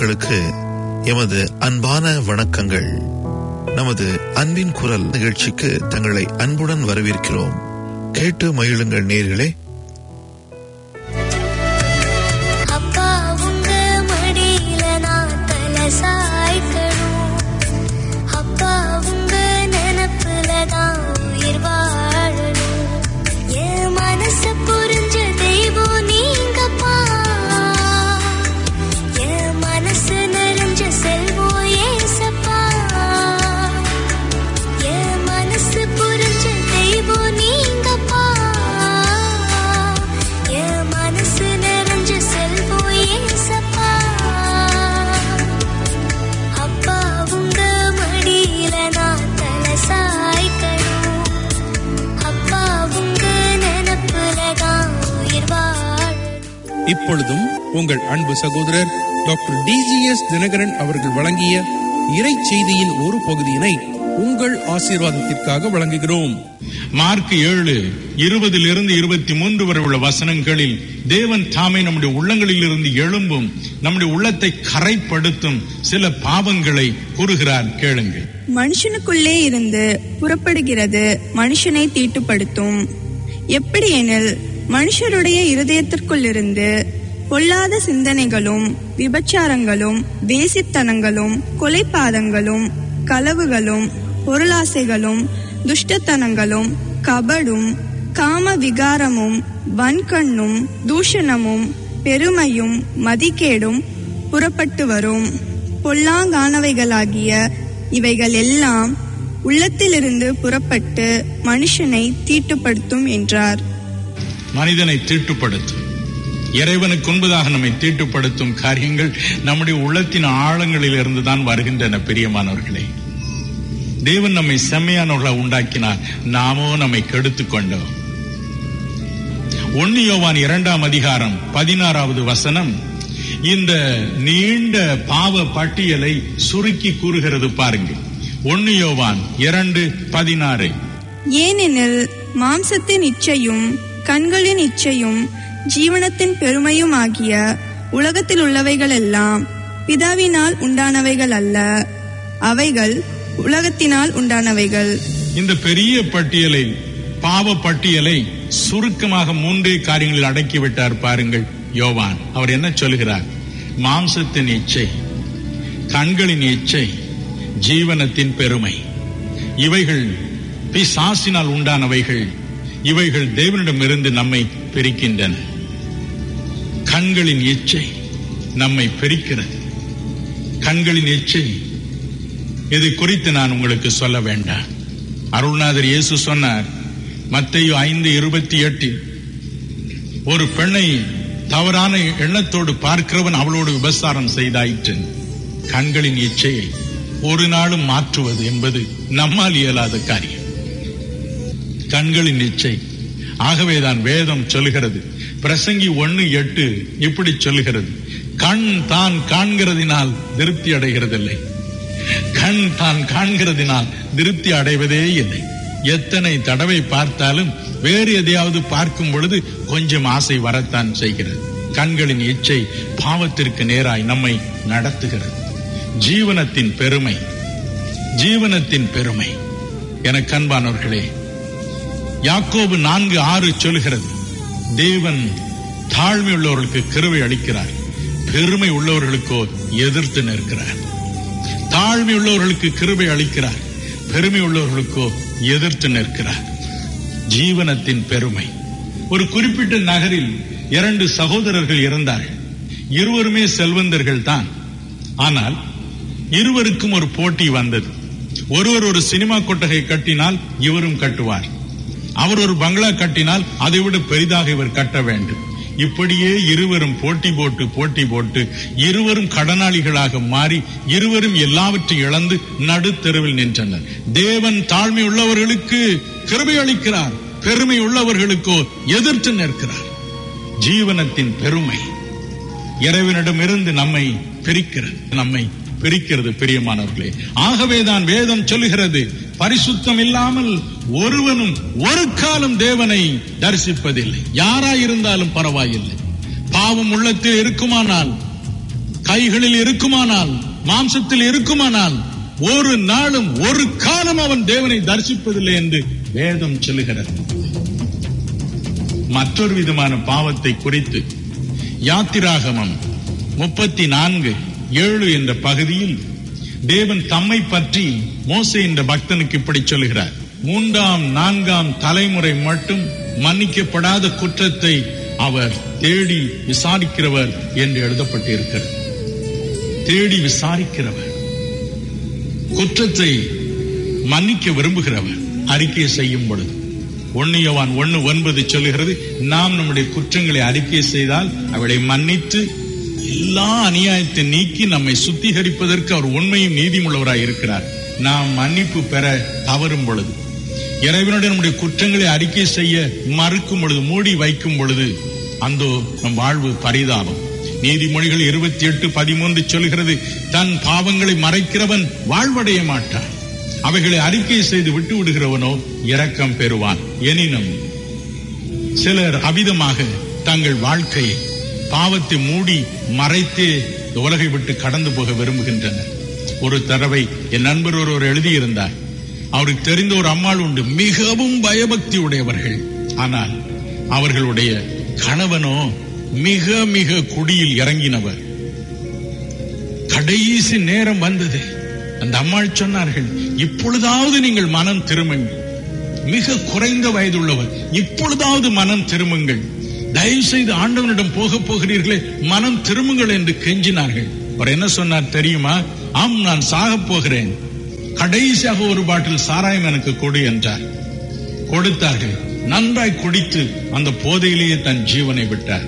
மக்களுக்கு எமது அன்பான வணக்கங்கள் நமது அன்பின் குரல் நிகழ்ச்சிக்கு தங்களை அன்புடன் வரவேற்கிறோம் கேட்டு மகிழுங்கள் நேர்களே அப்பா உங்க மடியில நான் தலை சாய்க்கணும் அப்பா உங்க நினப்புல தான் உயிர் வாழணும் என் மனசு புரிஞ்ச தெய்வம் நீங்கப்பா என் மனசு நிறைஞ்ச செல்வம் ஏசப்பா என் மனசு புரிஞ்ச தெய்வம் நீங்கப்பா என் மனசு நிறைஞ்ச செல்வம் ஏசப்பா அப்பா உங்க மடியில நான் தலை சாய்க்கணும் அப்பா உங்க நினப்புல தான் உயிர் வாழணும் இப்பொழுதும் உங்கள் அன்பு சகோதரர் டாக்டர் டிஜிஎஸ் தினகரன் அவர்கள் வழங்கிய இறை செய்தியின் ஒரு பகுதியினை உங்கள் ஆசீர்வாதத்திற்காக வழங்குகிறோம் மார்க் ஏழு இருபதிலிருந்து இருபத்தி மூன்று வரை உள்ள வசனங்களில் தேவன் தாமே நம்முடைய உள்ளங்களில் இருந்து எழும்பும் நம்முடைய உள்ளத்தை கரைப்படுத்தும் சில பாவங்களை கூறுகிறார் கேளுங்கள் மனுஷனுக்குள்ளே இருந்து புறப்படுகிறது மனுஷனை தீட்டுப்படுத்தும் எப்படியெனில் மனுஷருடைய இருதயத்திற்குள்ளிருந்து பொல்லாத சிந்தனைகளும் விபச்சாரங்களும் வேசித்தனங்களும் கொலைபாதங்களும் களவுகளும் பொருளாசைகளும் துஷ்டத்தனங்களும் கபடும் காம விகாரமும் வன்கண்ணும் தூஷணமும் பெருமையும் மதிகேடும் புறப்பட்டு வரும் பொல்லாங்கானவைகளாகிய இவைகள் எல்லாம் உள்ளத்திலிருந்து புறப்பட்டு மனுஷனை தீட்டுப்படுத்தும் என்றார் மனிதனை தீட்டுப்படுத்தும் இறைவனுக்கு முன்பதாக நம்மை தீட்டுப்படுத்தும் காரியங்கள் நம்முடைய உள்ளத்தின் ஆழங்களில் இருந்து தான் வருகின்றன பிரியமானவர்களே தேவன் நம்மை செம்மையானவர்களாக உண்டாக்கினார் நாமோ நம்மை கெடுத்துக் கொண்டோம் ஒன்னு யோவான் இரண்டாம் அதிகாரம் பதினாறாவது வசனம் இந்த நீண்ட பாவ பட்டியலை சுருக்கி கூறுகிறது பாருங்கள் ஒன்னு யோவான் இரண்டு பதினாறு ஏனெனில் மாம்சத்தின் இச்சையும் கண்களின் இச்சையும் ஜீவனத்தின் பெருமையும் ஆகிய உலகத்தில் உள்ளவைகளெல்லாம் பிதாவினால் உண்டானவைகள் அல்ல அவைகள் உலகத்தினால் உண்டானவைகள் இந்த பெரிய பட்டியலை பாவ பட்டியலை சுருக்கமாக மூன்றே காரியங்களில் அடக்கிவிட்டார் பாருங்கள் யோவான் அவர் என்ன சொல்கிறார் மாம்சத்தின் இச்சை கண்களின் இச்சை ஜீவனத்தின் பெருமை இவைகள் பிசாசினால் உண்டானவைகள் இவைகள் தேவனிடமிருந்து நம்மை பிரிக்கின்றன கண்களின் இச்சை நம்மை பிரிக்கிறது கண்களின் இச்சை இதை குறித்து நான் உங்களுக்கு சொல்ல வேண்டாம் அருள்நாதர் இயேசு சொன்னார் மத்தேயு ஐந்து இருபத்தி எட்டில் ஒரு பெண்ணை தவறான எண்ணத்தோடு பார்க்கிறவன் அவளோடு விபசாரம் செய்தாயிற்று கண்களின் இச்சையை ஒரு நாளும் மாற்றுவது என்பது நம்மால் இயலாத காரியம் கண்களின் இச்சை ஆகவேதான் வேதம் சொல்லுகிறது பிரசங்கி ஒன்னு எட்டு இப்படி சொல்லுகிறது கண் தான் காண்கிறதினால் திருப்தி அடைகிறதில்லை கண் தான் காண்கிறதினால் திருப்தி அடைவதே இல்லை எத்தனை தடவை பார்த்தாலும் வேறு எதையாவது பார்க்கும் பொழுது கொஞ்சம் ஆசை வரத்தான் செய்கிறது கண்களின் இச்சை பாவத்திற்கு நேராய் நம்மை நடத்துகிறது ஜீவனத்தின் பெருமை ஜீவனத்தின் பெருமை என கண்பானவர்களே யாக்கோபு நான்கு ஆறு சொல்கிறது தேவன் தாழ்மை உள்ளவர்களுக்கு கிருவை அளிக்கிறார் பெருமை உள்ளவர்களுக்கோ எதிர்த்து நிற்கிறார் தாழ்மை உள்ளவர்களுக்கு கிருபை அளிக்கிறார் பெருமை உள்ளவர்களுக்கோ எதிர்த்து நிற்கிறார் ஜீவனத்தின் பெருமை ஒரு குறிப்பிட்ட நகரில் இரண்டு சகோதரர்கள் இருந்தார்கள் இருவருமே செல்வந்தர்கள் தான் ஆனால் இருவருக்கும் ஒரு போட்டி வந்தது ஒருவர் ஒரு சினிமா கொட்டகை கட்டினால் இவரும் கட்டுவார் அவர் ஒரு பங்களா கட்டினால் அதை விட பெரிதாக இவர் கட்ட வேண்டும் இப்படியே இருவரும் போட்டி போட்டு போட்டி போட்டு இருவரும் கடனாளிகளாக மாறி இருவரும் எல்லாவற்றையும் இழந்து நடுத்தெருவில் நின்றனர் தேவன் தாழ்மை உள்ளவர்களுக்கு கிருபை அளிக்கிறார் பெருமை உள்ளவர்களுக்கோ எதிர்த்து நிற்கிறார் ஜீவனத்தின் பெருமை இறைவனிடமிருந்து நம்மை பிரிக்கிறது நம்மை பிரிக்கிறது பிரியமானவர்களே ஆகவேதான் வேதம் சொல்லுகிறது பரிசுத்தம் இல்லாமல் ஒருவனும் ஒரு காலம் தேவனை தரிசிப்பதில்லை யாராயிருந்தாலும் பரவாயில்லை பாவம் உள்ளத்தில் இருக்குமானால் கைகளில் இருக்குமானால் மாம்சத்தில் இருக்குமானால் ஒரு நாளும் ஒரு காலம் அவன் தேவனை தரிசிப்பதில்லை என்று வேதம் சொல்லுகிறது மற்றொரு விதமான பாவத்தை குறித்து யாத்திராகமம் முப்பத்தி நான்கு ஏழு என்ற பகுதியில் தேவன் தம்மை பற்றி மோசே என்ற பக்தனுக்கு இப்படி சொல்கிறார் மூன்றாம் நான்காம் தலைமுறை மட்டும் மன்னிக்கப்படாத குற்றத்தை அவர் தேடி விசாரிக்கிறவர் என்று எழுதப்பட்டிருக்கிறது தேடி விசாரிக்கிறவர் குற்றத்தை மன்னிக்க விரும்புகிறவர் அறிக்கை செய்யும் பொழுது ஒன்னியவான் ஒன்னு ஒன்பது சொல்லுகிறது நாம் நம்முடைய குற்றங்களை அறிக்கை செய்தால் அவளை மன்னித்து எல்லா அநியாயத்தை நீக்கி நம்மை சுத்திகரிப்பதற்கு அவர் உண்மையும் நீதிமுள்ளவராய் இருக்கிறார் நாம் மன்னிப்பு பெற தவறும் பொழுது இறைவனுடைய நம்முடைய குற்றங்களை அறிக்கை செய்ய மறுக்கும் பொழுது மூடி வைக்கும் பொழுது அந்தோ நம் வாழ்வு பரிதாபம் நீதிமொழிகள் இருபத்தி எட்டு பதிமூன்று சொல்கிறது தன் பாவங்களை மறைக்கிறவன் வாழ்வடைய மாட்டான் அவைகளை அறிக்கை செய்து விட்டு விடுகிறவனோ இரக்கம் பெறுவான் எனினும் சிலர் அவிதமாக தங்கள் வாழ்க்கையை பாவத்தை மூடி மறைத்தே இந்த உலகை விட்டு கடந்து போக விரும்புகின்றனர் ஒரு தடவை என் நண்பர் ஒருவர் எழுதியிருந்தார் அவருக்கு தெரிந்த ஒரு அம்மாள் உண்டு மிகவும் பயபக்தி உடையவர்கள் ஆனால் அவர்களுடைய கணவனோ மிக மிக குடியில் இறங்கினவர் கடைசி நேரம் வந்தது அந்த அம்மாள் சொன்னார்கள் இப்பொழுதாவது நீங்கள் மனம் திரும்புங்கள் மிக குறைந்த வயதுள்ளவர் இப்பொழுதாவது மனம் திரும்புங்கள் தயவு செய்து ஆண்டவனிடம் போக போகிறீர்களே மனம் திரும்புங்கள் என்று கெஞ்சினார்கள் அவர் என்ன சொன்னார் தெரியுமா ஆம் நான் சாகப் போகிறேன் கடைசியாக ஒரு பாட்டில் சாராயம் எனக்கு கொடு என்றார் கொடுத்தார்கள் நன்றாய் குடித்து அந்த போதையிலேயே தன் ஜீவனை விட்டார்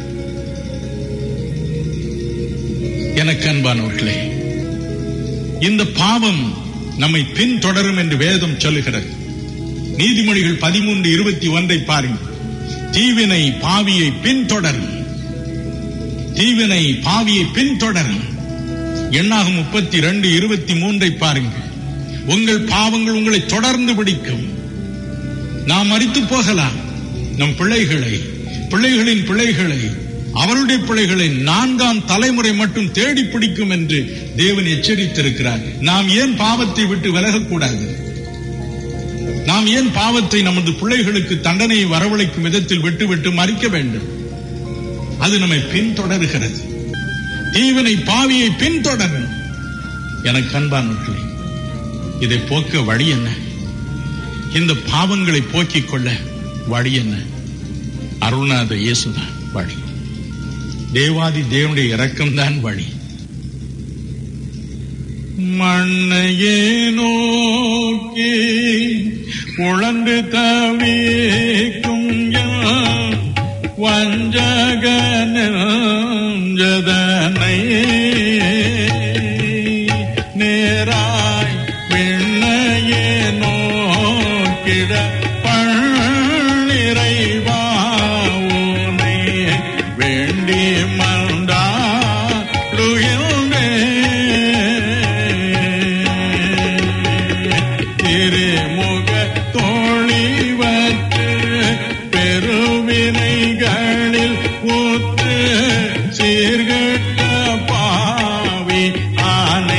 எனக்கு அன்பானவர்களே இந்த பாவம் நம்மை பின்தொடரும் என்று வேதம் சொல்லுகிறது நீதிமொழிகள் பதிமூன்று இருபத்தி ஒன்றை பாருங்கள் தீவினை பாவியை பின்தொடரும் தீவினை பாவியை பின்தொடரும் எண்ணாகும் முப்பத்தி ரெண்டு இருபத்தி மூன்றை பாருங்கள் உங்கள் பாவங்கள் உங்களை தொடர்ந்து பிடிக்கும் நாம் மறித்து போகலாம் நம் பிள்ளைகளை பிள்ளைகளின் பிள்ளைகளை அவருடைய பிள்ளைகளை நான்காம் தலைமுறை மட்டும் தேடி பிடிக்கும் என்று தேவன் எச்சரித்திருக்கிறார் நாம் ஏன் பாவத்தை விட்டு விலகக்கூடாது நாம் ஏன் பாவத்தை நமது பிள்ளைகளுக்கு தண்டனையை வரவழைக்கும் விதத்தில் விட்டுவிட்டு மறிக்க வேண்டும் அது நம்மை பின்தொடர்கிறது தீவனை பாவியை பின்தொடரும் எனக்கு அன்பானவர்களே இதை போக்க வழி என்ன இந்த பாவங்களை போக்கிக் கொள்ள வழி என்ன அருணாத இயேசுதான் வழி தேவாதி தேவனுடைய இரக்கம்தான் வழி மண்ணையே நோக்கி உழந்து தவிக்கும் யான் வஞ்சகனஞ்சதனை நேராய் விண்ணையே நோக்கிட பள்ளிறைவாவுனே வேண்டி மண்டாடுயுமே திருமுக தோழிவற்று பெருவினைகளில் ஊற்று சீர்கட்ட பாவி ஆனே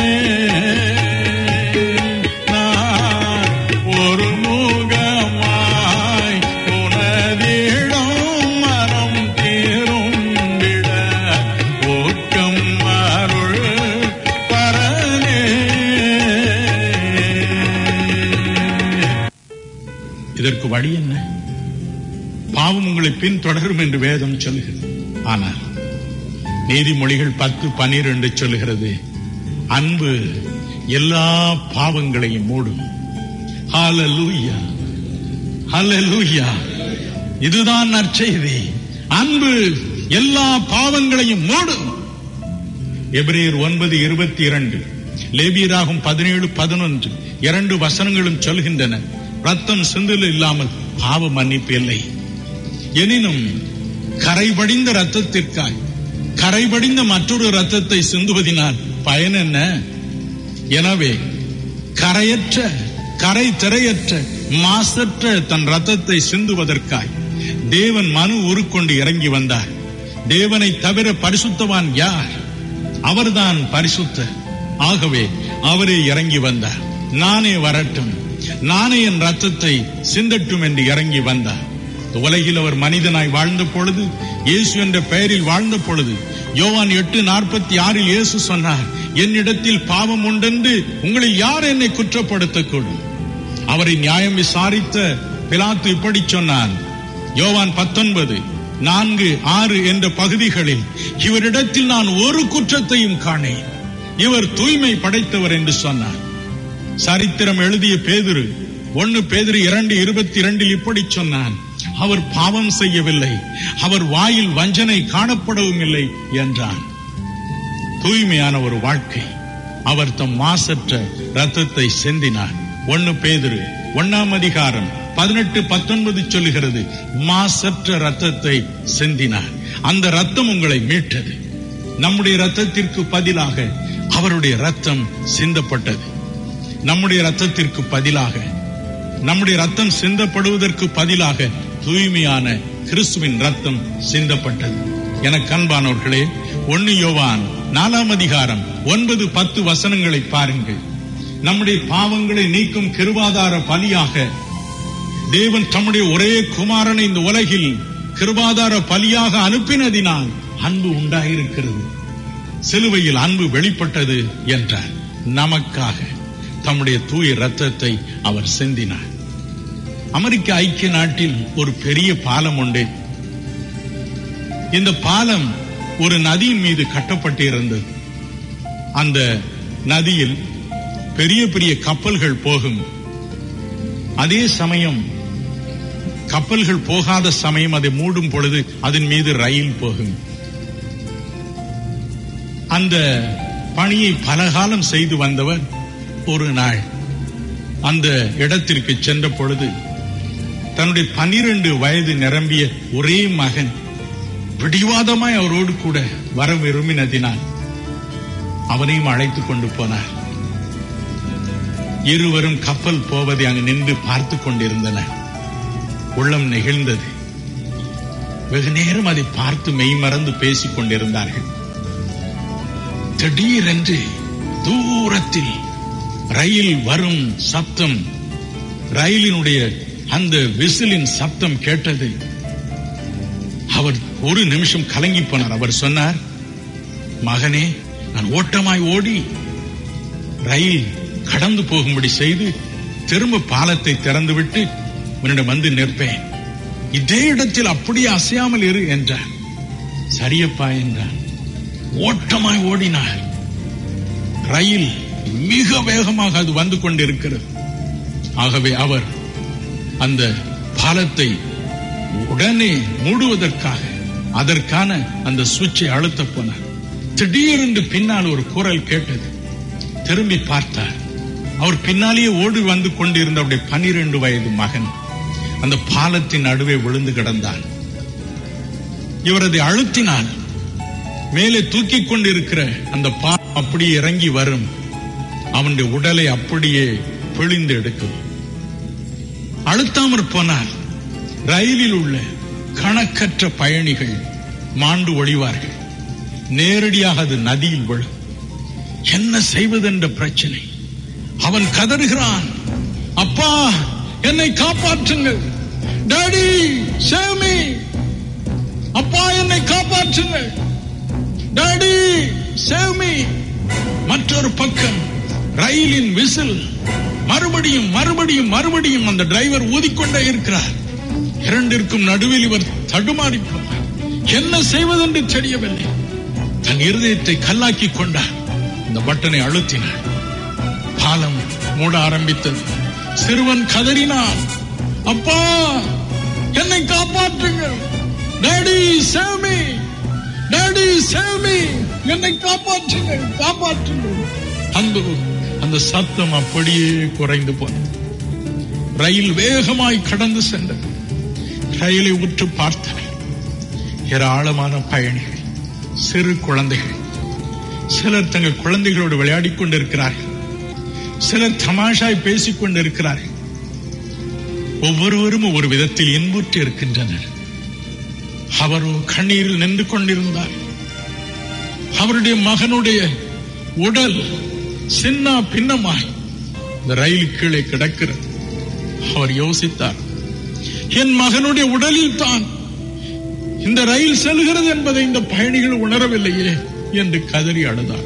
நான் ஒரு முகமாய் உனதிடம் மனம் தீரும்பிட ஊக்கம் அருள் பரனே இதற்கு வழி என்ன பாவம் உங்களை பின்தொடரும் என்று வேதம் சொல்லுகிறது ஆனால் நீதிமொழிகள் பத்து பனிரெண்டு சொல்லுகிறது அன்பு எல்லா பாவங்களையும் மூடும் ஹalleluya ஹalleluya இதுதான் நற்செய்தி அன்பு எல்லா பாவங்களையும் மூடும் எபிரேயர் ஒன்பது இருபத்தி இரண்டு லேபியராகும் பதினேழு பதினொன்று இரண்டு வசனங்களும் சொல்கின்றன ரத்தம் சிந்தல் இல்லாமல் பாவ மன்னிப்பு இல்லை எனினும் கரைபடிந்த ரத்தத்திற்காய் கரைபடிந்த மற்றொரு ரத்தத்தை சிந்துவதினால் பயன் என்ன எனவே கரையற்ற கரை திரையற்ற மாசற்ற தன் ரத்தத்தை சிந்துவதற்காய் தேவன் மனு உருக்கொண்டு இறங்கி வந்தார் தேவனை தவிர பரிசுத்தவான் யார் அவர்தான் பரிசுத்தர் ஆகவே அவரே இறங்கி வந்தார் நானே வரட்டும் நானே என் ரத்தத்தை சிந்தட்டும் என்று இறங்கி வந்தார் இந்த உலகில் அவர் மனிதனாய் வாழ்ந்த பொழுது இயேசு என்ற பெயரில் வாழ்ந்த பொழுது யோவான் எட்டு நாற்பத்தி ஆறில் இயேசு சொன்னார் என்னிடத்தில் பாவம் உண்டென்று உங்களில் யார் என்னை குற்றப்படுத்தக்கூடும் அவரை நியாயம் விசாரித்த பிலாத்து இப்படி சொன்னான் யோவான் பத்தொன்பது நான்கு ஆறு என்ற பகுதிகளில் இவரிடத்தில் நான் ஒரு குற்றத்தையும் காணேன் இவர் தூய்மை படைத்தவர் என்று சொன்னார் சரித்திரம் எழுதிய பேதுரு ஒன்னு பேதுரு இரண்டு இருபத்தி இரண்டில் இப்படி சொன்னான் அவர் பாவம் செய்யவில்லை அவர் வாயில் வஞ்சனை காணப்படவும் இல்லை என்றான் தூய்மையான ஒரு வாழ்க்கை அவர் தம் மாசற்ற ரத்தத்தை செந்தினார் ஒன்னு பேதுரு ஒன்னாம் அதிகாரம் பதினெட்டு பத்தொன்பது சொல்லுகிறது மாசற்ற ரத்தத்தை செந்தினார் அந்த ரத்தம் உங்களை மீட்டது நம்முடைய ரத்தத்திற்கு பதிலாக அவருடைய ரத்தம் சிந்தப்பட்டது நம்முடைய ரத்தத்திற்கு பதிலாக நம்முடைய ரத்தம் சிந்தப்படுவதற்கு பதிலாக தூய்மையான கிறிஸ்துவின் ரத்தம் சிந்தப்பட்டது என கண்பானவர்களே ஒன்னு யோவான் நாலாம் அதிகாரம் ஒன்பது பத்து வசனங்களை பாருங்கள் நம்முடைய பாவங்களை நீக்கும் கிருபாதார பலியாக தேவன் தம்முடைய ஒரே குமாரனை இந்த உலகில் கிருபாதார பலியாக அனுப்பினதினால் அன்பு உண்டாயிருக்கிறது சிலுவையில் அன்பு வெளிப்பட்டது என்றார் நமக்காக தம்முடைய தூய ரத்தத்தை அவர் சிந்தினார் அமெரிக்க ஐக்கிய நாட்டில் ஒரு பெரிய பாலம் உண்டு இந்த பாலம் ஒரு நதியின் மீது கட்டப்பட்டிருந்தது அந்த நதியில் பெரிய பெரிய கப்பல்கள் போகும் அதே சமயம் கப்பல்கள் போகாத சமயம் அதை மூடும் பொழுது அதன் மீது ரயில் போகும் அந்த பணியை பலகாலம் செய்து வந்தவர் ஒரு நாள் அந்த இடத்திற்கு சென்ற பொழுது தன்னுடைய பனிரெண்டு வயது நிரம்பிய ஒரே மகன் பிடிவாதமாய் அவரோடு கூட வர விரும்பினதினால் அவனையும் அழைத்துக் கொண்டு போனார் இருவரும் கப்பல் போவதை அங்கு நின்று பார்த்து கொண்டிருந்தனர் உள்ளம் நெகிழ்ந்தது வெகு நேரம் அதை பார்த்து மெய்மறந்து பேசிக் கொண்டிருந்தார்கள் திடீரென்று தூரத்தில் ரயில் வரும் சப்தம் ரயிலினுடைய அந்த விசிலின் சப்தம் கேட்டது அவர் ஒரு நிமிஷம் கலங்கி போனார் அவர் சொன்னார் மகனே நான் ஓட்டமாய் ஓடி ரயில் கடந்து போகும்படி செய்து திரும்ப பாலத்தை திறந்துவிட்டு உன்னிடம் வந்து நிற்பேன் இதே இடத்தில் அப்படியே அசையாமல் இரு என்றார் சரியப்பா என்றார் ஓட்டமாய் ஓடினார் ரயில் மிக வேகமாக அது வந்து கொண்டிருக்கிறது ஆகவே அவர் அந்த பாலத்தை உடனே மூடுவதற்காக அதற்கான அந்த சுவிட்சை அழுத்த போனார் திடீரென்று பின்னால் ஒரு குரல் கேட்டது திரும்பி பார்த்தார் அவர் பின்னாலேயே ஓடி வந்து கொண்டிருந்த அவருடைய பனிரெண்டு வயது மகன் அந்த பாலத்தின் நடுவே விழுந்து கிடந்தான் இவர் அதை அழுத்தினால் மேலே தூக்கி கொண்டிருக்கிற அந்த பாலம் அப்படியே இறங்கி வரும் அவனுடைய உடலை அப்படியே பிழிந்து எடுக்கும் அழுத்தாமற் போனால் ரயிலில் உள்ள கணக்கற்ற பயணிகள் மாண்டு ஒழிவார்கள் நேரடியாக அது நதியில் விழும் என்ன செய்வதென்ற பிரச்சனை அவன் கதறுகிறான் அப்பா என்னை காப்பாற்றுங்கள் டாடி சேமி அப்பா என்னை காப்பாற்றுங்கள் டாடி சேமி மற்றொரு பக்கம் ரயிலின் விசில் மறுபடியும் மறுபடியும் மறுபடியும் அந்த டிரைவர் ஊதிக்கொண்டே இருக்கிறார் இரண்டிற்கும் நடுவில் இவர் தடுமாறி போனார் என்ன செய்வதென்று தெரியவில்லை தன் இருதயத்தை கல்லாக்கி கொண்டார் இந்த பட்டனை அழுத்தினார் பாலம் மூட ஆரம்பித்தது சிறுவன் கதறினான் அப்பா என்னை காப்பாற்றுங்கள் டாடி சேமி டாடி சேமி என்னை காப்பாற்றுங்கள் காப்பாற்றுங்கள் அந்த அந்த சத்தம் அப்படியே குறைந்து போனது ரயில் வேகமாய் கடந்து சென்றது ரயிலை உற்று பார்த்தார் ஏராளமான பயணிகள் சிறு குழந்தைகள் சிலர் தங்கள் குழந்தைகளோடு விளையாடிக் கொண்டிருக்கிறார்கள் சிலர் தமாஷாய் பேசிக் கொண்டிருக்கிறார்கள் ஒவ்வொருவரும் ஒவ்வொரு விதத்தில் இன்புற்று இருக்கின்றனர் அவரோ கண்ணீரில் நின்று கொண்டிருந்தார் அவருடைய மகனுடைய உடல் சின்ன பின்னமாய் இந்த ரயில் கீழே கிடக்கிறது அவர் யோசித்தார் என் மகனுடைய உடலில் தான் இந்த ரயில் செல்கிறது என்பதை இந்த பயணிகள் உணரவில்லையே என்று கதறி அழுதார்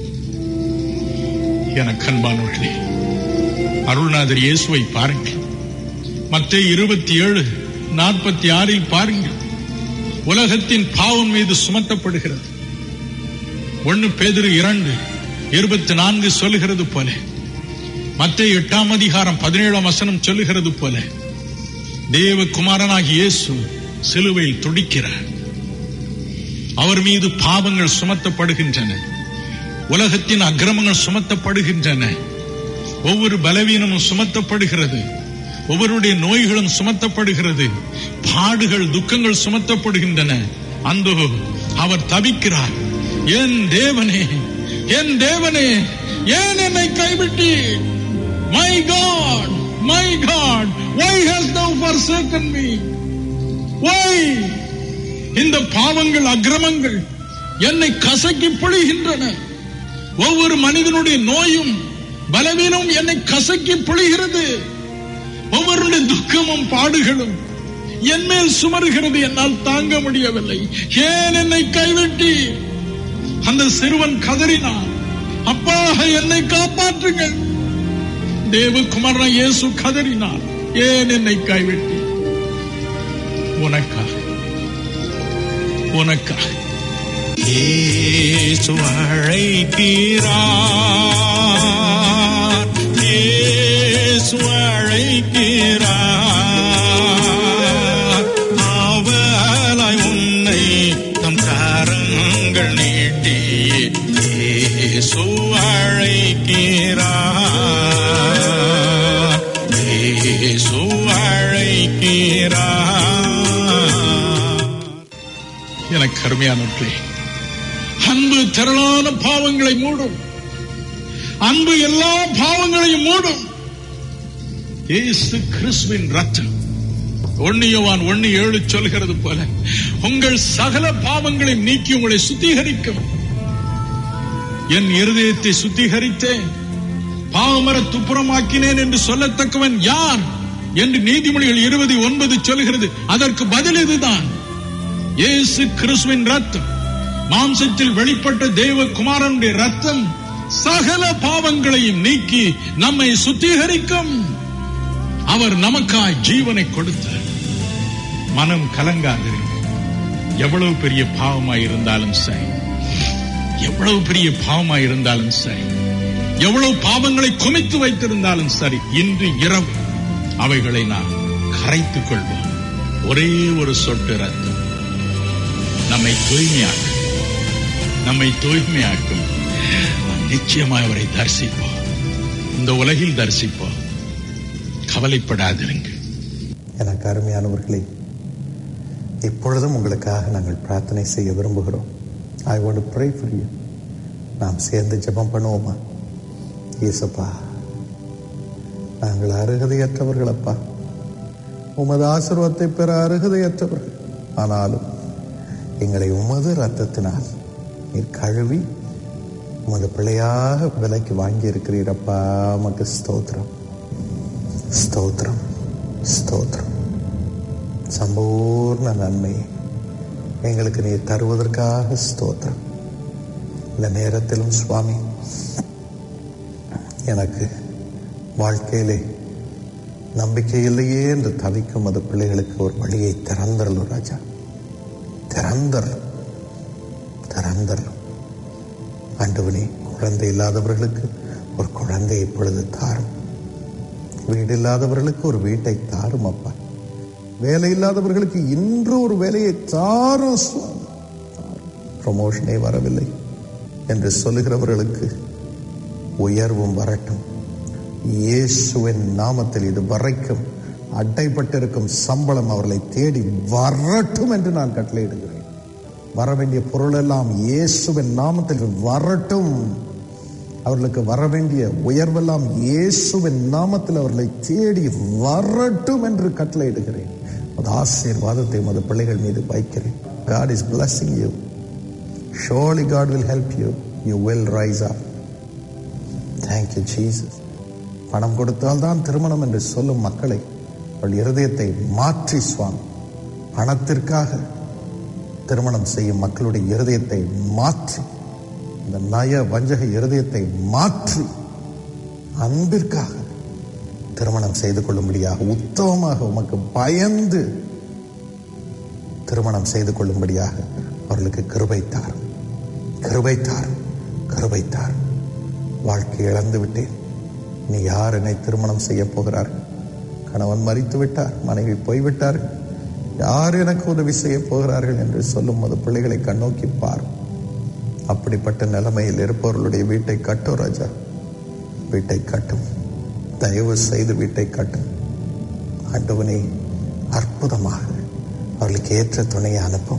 என கண்பானவர்களே அருள்நாதர் இயேசுவை பாருங்கள் மற்ற இருபத்தி ஏழு நாற்பத்தி ஆறில் பாருங்கள் உலகத்தின் பாவம் மீது சுமத்தப்படுகிறது ஒன்னு பேதிரு இரண்டு இருபத்தி நான்கு சொல்லுகிறது போல மற்ற எட்டாம் அதிகாரம் பதினேழாம் வசனம் சொல்லுகிறது போல தேவகுமாரனாகி இயேசு சிலுவையில் துடிக்கிறார் அவர் மீது பாவங்கள் சுமத்தப்படுகின்றன உலகத்தின் அக்கிரமங்கள் சுமத்தப்படுகின்றன ஒவ்வொரு பலவீனமும் சுமத்தப்படுகிறது ஒவ்வொருடைய நோய்களும் சுமத்தப்படுகிறது பாடுகள் துக்கங்கள் சுமத்தப்படுகின்றன அந்த அவர் தவிக்கிறார் என் தேவனே என் தேவனே ஏன் என்னை கைவிட்டீர் my God my God why hast thou forsaken me why இந்த பாவங்கள் அக்கிரமங்கள் என்னை கசக்கி பொழிகின்றன ஒவ்வொரு மனிதனுடைய நோயும் பலவீனமும் என்னை கசக்கி பொழிகிறது ஒவ்வொருடைய துக்கமும் பாடுகளும் என் மேல் சுமருகிறது என்னால் தாங்க முடியவில்லை ஏன் என்னை கைவிட்டி அந்த சிறுவன் கதறினான் அப்பா என்னை காப்பாற்றுங்கள் தேவகுமாரன் இயேசு கதறினார் ஏன் என்னை கைவிட்டி உனக்காக உனக்காக இயேசு அழைக்கிறார் இயேசு அழைக்கிறார் அவலாய் உன்னை தம் கரங்கள் நீட்டி இயேசு அழைக்கிறார் இயேசு அழைக்கிறார் எனக்கு அருமையானவர்களே அன்பு திரளான பாவங்களை மூடும் அன்பு எல்லா பாவங்களையும் மூடும் இயேசு கிறிஸ்துவின் ரத்தம் ஒன்னியவான் ஒன்னு ஏழு சொல்கிறது போல உங்கள் சகல பாவங்களை நீக்கி உங்களை சுத்திகரிக்கும் என் இருதயத்தை சுத்திகரித்தேன் பாவமர துப்புரமாக்கினேன் என்று சொல்லத்தக்கவன் யார் என்று நீதிமொழிகள் இருபது ஒன்பது சொல்கிறது அதற்கு பதில் இதுதான் இயேசு கிறிஸ்துவின் ரத்தம் மாம்சத்தில் வெளிப்பட்ட தேவ குமாரனுடைய ரத்தம் சகல பாவங்களையும் நீக்கி நம்மை சுத்திகரிக்கும் அவர் நமக்காய் ஜீவனை கொடுத்தார் மனம் கலங்காதிருங்க எவ்வளவு பெரிய பாவமாய் இருந்தாலும் சரி எவ்வளவு பெரிய பாவமாய் இருந்தாலும் சரி எவ்வளவு பாவங்களை குமித்து வைத்திருந்தாலும் சரி இன்று இரவு அவைகளை நாம் கரைத்துக் கொள்வோம் ஒரே ஒரு சொட்டு ரத்தம் நம்மை தூய்மையாக்கும் நம்மை தூய்மையாக்கும் நாம் நிச்சயமாய் அவரை தரிசிப்போம் இந்த உலகில் தரிசிப்போம் கவலைப்படாதிருங்க எனக்கு அருமையானவர்களே இப்பொழுதும் உங்களுக்காக நாங்கள் பிரார்த்தனை செய்ய விரும்புகிறோம் I want pray for you நாம் சேர்ந்து ஜெபம் பண்ணுவோமா இயேசப்பா நாங்கள் அருகதையற்றவர்கள் அப்பா உமது ஆசீர்வாதத்தை பெற அருகதையற்றவர்கள் ஆனாலும் எங்களை உமது ரத்தத்தினால் நீர் கழுவி உமது பிள்ளையாக விலைக்கு வாங்கி இருக்கிறீரப்பா உமக்கு ஸ்தோத்திரம் ஸ்தோத்திரம் ஸ்தோத்திரம் சம்பூர்ண நன்மை எங்களுக்கு நீர் தருவதற்காக ஸ்தோத்திரம் இந்த நேரத்திலும் சுவாமி எனக்கு வாழ்க்கையிலே நம்பிக்கை இல்லையே என்று தவிக்கும் அது பிள்ளைகளுக்கு ஒரு வழியை திறந்தரலும் ராஜா திறந்தரலும் திறந்தரலும் ஆண்டவனே குழந்தை இல்லாதவர்களுக்கு ஒரு குழந்தை இப்பொழுது தாரும் வீடு இல்லாதவர்களுக்கு ஒரு வீட்டை தாரும் அப்பா வேலை இல்லாதவர்களுக்கு இன்று ஒரு வேலையை தாரும் சுவாமி ப்ரமோஷனே வரவில்லை என்று சொல்லுகிறவர்களுக்கு உயர்வும் வரட்டும் இயேசுவின் நாமத்தில் இது வரைக்கும் அட்டைப்பட்டிருக்கும் சம்பளம் அவர்களை தேடி வரட்டும் என்று நான் கட்டளையிடுகிறேன் வர வேண்டிய பொருள் எல்லாம் இயேசுவின் நாமத்தில் வரட்டும் அவர்களுக்கு வர வேண்டிய உயர்வெல்லாம் இயேசுவின் நாமத்தில் அவர்களை தேடி வரட்டும் என்று கட்டளையிடுகிறேன் அது ஆசீர்வாதத்தை உமது பிள்ளைகள் மீது வைக்கிறேன் God is blessing you surely God will help you. You will rise up. Thank you, Jesus. பணம் கொடுத்தால் தான் திருமணம் என்று சொல்லும் மக்களை அவள் இருதயத்தை மாற்றி சுவாமி பணத்திற்காக திருமணம் செய்யும் மக்களுடைய இருதயத்தை மாற்றி இந்த நய வஞ்சக இருதயத்தை மாற்றி அன்பிற்காக திருமணம் செய்து கொள்ளும்படியாக உத்தமமாக உமக்கு பயந்து திருமணம் செய்து கொள்ளும்படியாக அவர்களுக்கு கிருபை தாரும் கிருபை தாரும் கிருபை தாரும் வாழ்க்கை இழந்து விட்டேன் நீ யார் என்னை திருமணம் செய்ய போகிறார்கள் கணவன் மறித்து விட்டார் மனைவி போய்விட்டார் யார் எனக்கு உதவி செய்ய போகிறார்கள் என்று சொல்லும் போது பிள்ளைகளை கண்ணோக்கி பார் அப்படிப்பட்ட நிலைமையில் இருப்பவர்களுடைய வீட்டை கட்டும் ராஜா வீட்டை கட்டும் தயவு செய்து வீட்டை கட்டும் ஆண்டவனே அற்புதமாக அவர்களுக்கு ஏற்ற துணையை அனுப்பும்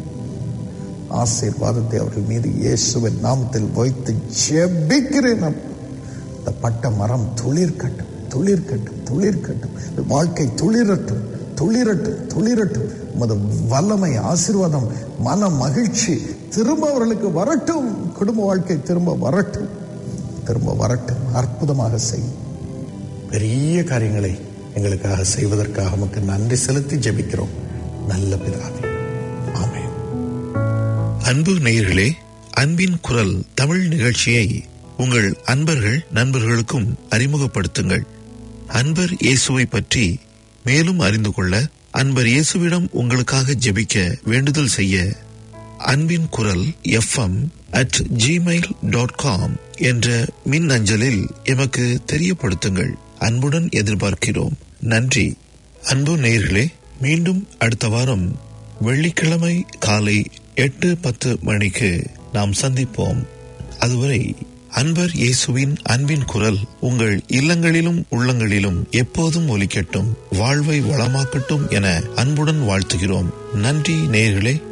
ஆசீர்வாதத்தை அவர்கள் மீது இயேசுவின் நாமத்தில் வைத்து ஜெபிக்கிறேன் அப்பா. இந்த பட்ட மரம் துளிர்க்கட்டும் துளிர்க்கட்டும் துளிர்க்கட்டும் வாழ்க்கை துளிரட்டும் துளிரட்டும் துளிரட்டும் உமது வல்லமை ஆசீர்வாதம் மன மகிழ்ச்சி திரும்ப அவர்களுக்கு வரட்டும் குடும்ப வாழ்க்கை திரும்ப வரட்டும் திரும்ப வரட்டும் அற்புதமாக செய்யும் பெரிய காரியங்களை எங்களுக்காக செய்வதற்காக உமக்கு நன்றி செலுத்தி ஜெபிக்கிறோம் நல்ல பிதாவே ஆமென் அன்பு நேயர்களே அன்பின் குரல் தமிழ் நிகழ்ச்சியை உங்கள் அன்பர்கள் நண்பர்களுக்கும் அறிமுகப்படுத்துங்கள் அன்பர் இயேசுவை பற்றி மேலும் அறிந்து கொள்ள அன்பர் இயேசுவிடம் உங்களுக்காக ஜெபிக்க வேண்டுதல் செய்ய அன்பின் குரல் F M at Gmail dot com என்ற மின் அஞ்சலில் எமக்கு தெரியப்படுத்துங்கள் அன்புடன் எதிர்பார்க்கிறோம் நன்றி அன்பு நேயர்களே மீண்டும் அடுத்த வாரம் வெள்ளிக்கிழமை காலை எட்டு பத்து மணிக்கு நாம் சந்திப்போம் அதுவரை அன்பர் இயேசுவின் அன்பின் குரல் உங்கள் இல்லங்களிலும் உள்ளங்களிலும் எப்போதும் ஒலிக்கட்டும் வாழ்வை வளமாக்கட்டும் என அன்புடன் வாழ்த்துகிறோம் நன்றி நேயர்களே